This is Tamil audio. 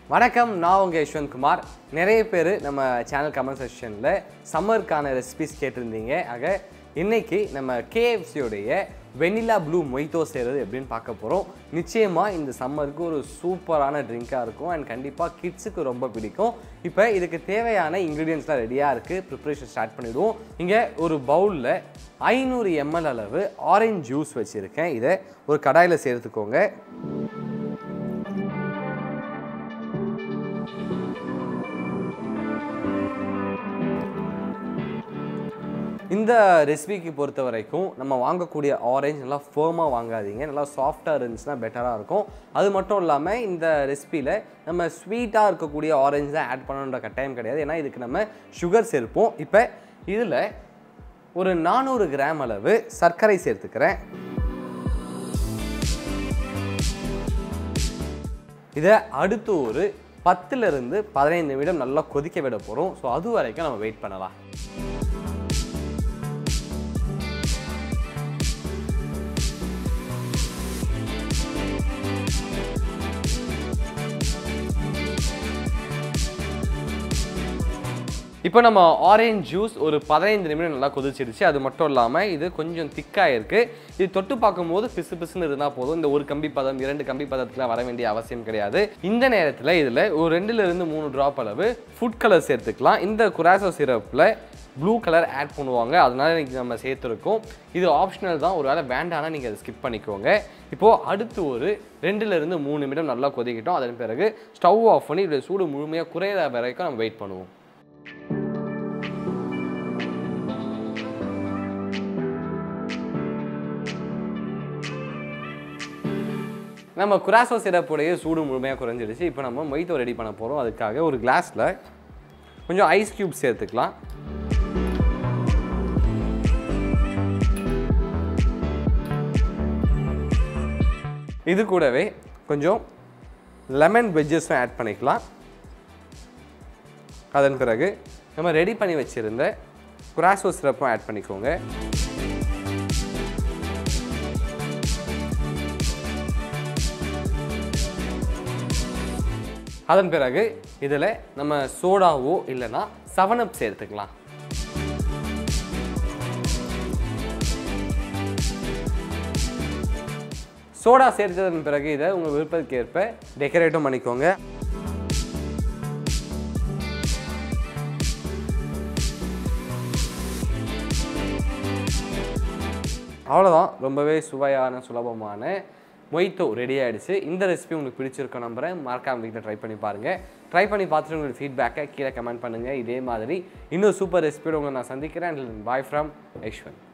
வணக்கம் நான் உங்கள் யஷ்வந்த் குமார் நிறைய பேர் நம்ம சேனல் கமெண்ட் செக்ஷனில் சம்மருக்கான ரெசிபிஸ் கேட்டிருந்தீங்க ஆக இன்னைக்கு நம்ம கேஎஃப்சியோடைய வெனிலா ப்ளூ மொய்த்தோ செய்கிறது எப்படின்னு பார்க்க போகிறோம் நிச்சயமாக இந்த சம்மருக்கு ஒரு சூப்பரான ட்ரிங்காக இருக்கும் அண்ட் கண்டிப்பாக கிட்ஸுக்கு ரொம்ப பிடிக்கும் இப்போ இதுக்கு தேவையான இன்க்ரீடியன்ஸ்லாம் ரெடியாக இருக்குது ப்ரிப்ரேஷன் ஸ்டார்ட் பண்ணிவிடுவோம் இங்கே ஒரு பவுலில் ஐநூறு எம்எல் அளவு ஆரஞ்சு ஜூஸ் வச்சுருக்கேன் இதை ஒரு கடாயில் சேர்த்துக்கோங்க இந்த ரெசிபிக்கு பொறுத்த வரைக்கும் நம்ம வாங்கக்கூடிய ஆரஞ்சு நல்லா ஃபேமாக வாங்காதீங்க நல்லா சாஃப்டாக இருந்துச்சுன்னா பெட்டராக இருக்கும் அது மட்டும் இல்லாமல் இந்த ரெசிபியில் நம்ம ஸ்வீட்டாக இருக்கக்கூடிய ஆரஞ்சு தான் ஆட் பண்ணணுன்ற கட்டாயம் கிடையாது ஏன்னா இதுக்கு நம்ம சுகர் சேர்ப்போம் இப்போ இதில் ஒரு நானூறு கிராம் அளவு சர்க்கரை சேர்த்துக்கிறேன் இதை அடுத்து ஒரு பத்துலேருந்து பதினைந்து நிமிடம் நல்லா கொதிக்க விட போகிறோம் ஸோ அது வரைக்கும் நம்ம வெயிட் பண்ணலாம் இப்போ நம்ம ஆரஞ்சு ஜூஸ் ஒரு பதினைந்து நிமிடம் நல்லா கொதிச்சிருச்சு அது மட்டும் இல்லாமல் இது கொஞ்சம் திக்காக இருக்குது இது தொட்டு பார்க்கும்போது பிசு பிசுன்னு இருந்தால் போதும் இந்த ஒரு கம்பி பதம் இரண்டு கம்பி பதத்துக்குலாம் வர வேண்டிய அவசியம் கிடையாது இந்த நேரத்தில் இதில் ஒரு ரெண்டுலேருந்து மூணு ட்ராப் அளவு ஃபுட் கலர் சேர்த்துக்கலாம் இந்த குராசோ சிரப்பில் ப்ளூ கலர் ஆட் பண்ணுவாங்க அதனால இன்னைக்கு நம்ம சேர்த்துருக்கோம் இது ஆப்ஷனல் தான் ஒரு வேளை வேண்டாம்னா நீங்கள் அதை ஸ்கிப் பண்ணிக்கோங்க இப்போது அடுத்து ஒரு ரெண்டுலேருந்து மூணு நிமிடம் நல்லா கொதிக்கிட்டோம் அதன் பிறகு ஸ்டவ் ஆஃப் பண்ணி இதோட சூடு முழுமையாக குறையிற வரைக்கும் நம்ம வெயிட் பண்ணுவோம் நம்ம குராசோ சிரப்புடைய சூடு முழுமையாக குறைஞ்சிடுச்சு இப்போ நம்ம மொய்த்தோ ரெடி பண்ண போகிறோம் அதுக்காக ஒரு கிளாஸில் கொஞ்சம் ஐஸ் க்யூப் சேர்த்துக்கலாம் இது கூடவே கொஞ்சம் லெமன் வெஜ்ஜஸும் ஆட் பண்ணிக்கலாம் அதன் பிறகு நம்ம ரெடி பண்ணி வச்சுருந்த குராசோ சிரப்பும் ஆட் பண்ணிக்கோங்க அதன் பிறகு இதில் நம்ம சோடாவோ இல்லைன்னா செவனப் சேர்த்துக்கலாம் சோடா சேர்த்ததன் பிறகு இதை உங்கள் விருப்பத்துக்கேற்ப டெக்கரேட்டும் பண்ணிக்கோங்க அவ்வளோதான் ரொம்பவே சுவையான சுலபமான மொய்த்தோ ரெடி ஆகிடுச்சு இந்த ரெசிபி உங்களுக்கு பிடிச்சிருக்க நம்புறேன் மறக்காம வீட்டில் ட்ரை பண்ணி பாருங்கள் ட்ரை பண்ணி பார்த்துட்டு உங்களுக்கு ஃபீட்பேக்கை கீழே கமெண்ட் பண்ணுங்கள் இதே மாதிரி இன்னும் சூப்பர் ரெசிபியோட உங்களை நான் சந்திக்கிறேன் பாய் ஃப்ரம் யஷ்வந்த்